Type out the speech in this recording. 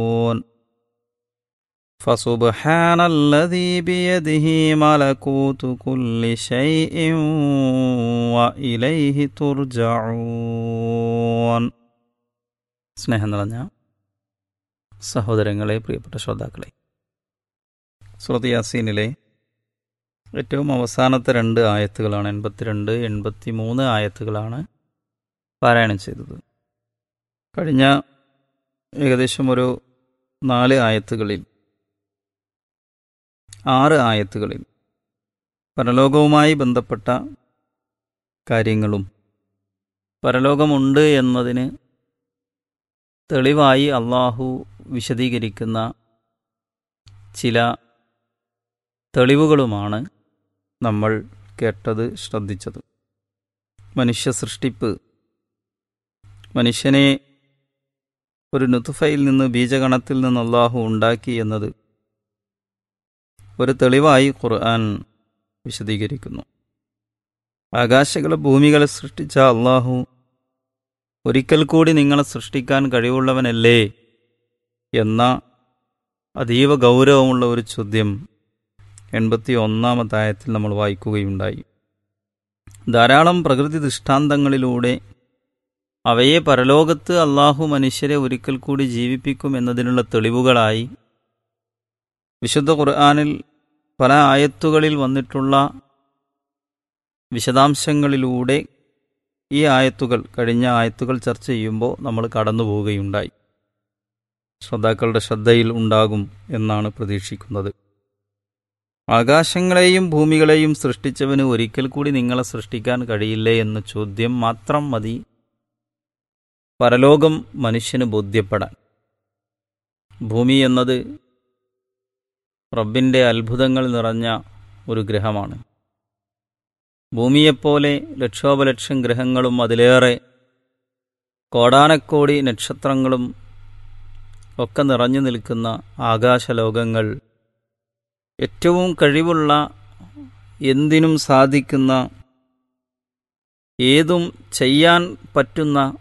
فسبحان الذي بيده ملكوت كل شيء وإليه ترجعون സ്നേഹം നിറഞ്ഞ സഹോദരങ്ങളെ പ്രിയപ്പെട്ട ശ്രോതാക്കളെ സുറത്ത് യാസീനിലെ ഏറ്റവും അവസാനത്തെ രണ്ട് ആയത്തുകളാണ് എൺപത്തിരണ്ട് എൺപത്തി മൂന്ന് ആയത്തുകളാണ് പാരായണം ചെയ്തത് കഴിഞ്ഞ ഏകദേശം ഒരു നാല് ആയത്തുകളിൽ ആറ് ആയത്തുകളിൽ പരലോകവുമായി ബന്ധപ്പെട്ട കാര്യങ്ങളും പരലോകമുണ്ട് എന്നതിന് തെളിവായി അള്ളാഹു വിശദീകരിക്കുന്ന ചില തെളിവുകളുമാണ് നമ്മൾ കേട്ടത് ശ്രദ്ധിച്ചത് മനുഷ്യ സൃഷ്ടിപ്പ് മനുഷ്യനെ ഒരു നുത്തുഫയിൽ നിന്ന് ബീജഗണത്തിൽ നിന്ന് അള്ളാഹു ഉണ്ടാക്കി എന്നത് ഒരു തെളിവായി ഖുർആൻ വിശദീകരിക്കുന്നു ആകാശങ്ങളെ ഭൂമികളെ സൃഷ്ടിച്ച അള്ളാഹു ഒരിക്കൽ കൂടി നിങ്ങളെ സൃഷ്ടിക്കാൻ കഴിവുള്ളവനല്ലേ എന്ന അതീവ ഗൗരവമുള്ള ഒരു ചോദ്യം എൺപത്തി ഒന്നാമത്തെ ആയത്തിൽ നമ്മൾ വായിക്കുകയുണ്ടായി ധാരാളം പ്രകൃതി ദൃഷ്ടാന്തങ്ങളിലൂടെ അവയെ പരലോകത്ത് അള്ളാഹു മനുഷ്യരെ ഒരിക്കൽ കൂടി ജീവിപ്പിക്കും എന്നതിനുള്ള തെളിവുകളായി വിശുദ്ധ ഖുർആാനിൽ പല ആയത്തുകളിൽ വന്നിട്ടുള്ള വിശദാംശങ്ങളിലൂടെ ഈ ആയത്തുകൾ കഴിഞ്ഞ ആയത്തുകൾ ചർച്ച ചെയ്യുമ്പോൾ നമ്മൾ കടന്നു പോവുകയുണ്ടായി ശ്രോതാക്കളുടെ ശ്രദ്ധയിൽ ഉണ്ടാകും എന്നാണ് പ്രതീക്ഷിക്കുന്നത് ആകാശങ്ങളെയും ഭൂമികളെയും സൃഷ്ടിച്ചവന് ഒരിക്കൽ കൂടി നിങ്ങളെ സൃഷ്ടിക്കാൻ കഴിയില്ലേ എന്ന ചോദ്യം മാത്രം മതി പരലോകം മനുഷ്യന് ബോധ്യപ്പെടാൻ ഭൂമി എന്നത് റബ്ബിൻ്റെ അത്ഭുതങ്ങൾ നിറഞ്ഞ ഒരു ഗ്രഹമാണ് ഭൂമിയെപ്പോലെ ലക്ഷോപലക്ഷം ഗ്രഹങ്ങളും അതിലേറെ കോടാനക്കോടി നക്ഷത്രങ്ങളും ഒക്കെ നിറഞ്ഞു നിൽക്കുന്ന ആകാശലോകങ്ങൾ ഏറ്റവും കഴിവുള്ള എന്തിനും സാധിക്കുന്ന ഏതും ചെയ്യാൻ പറ്റുന്ന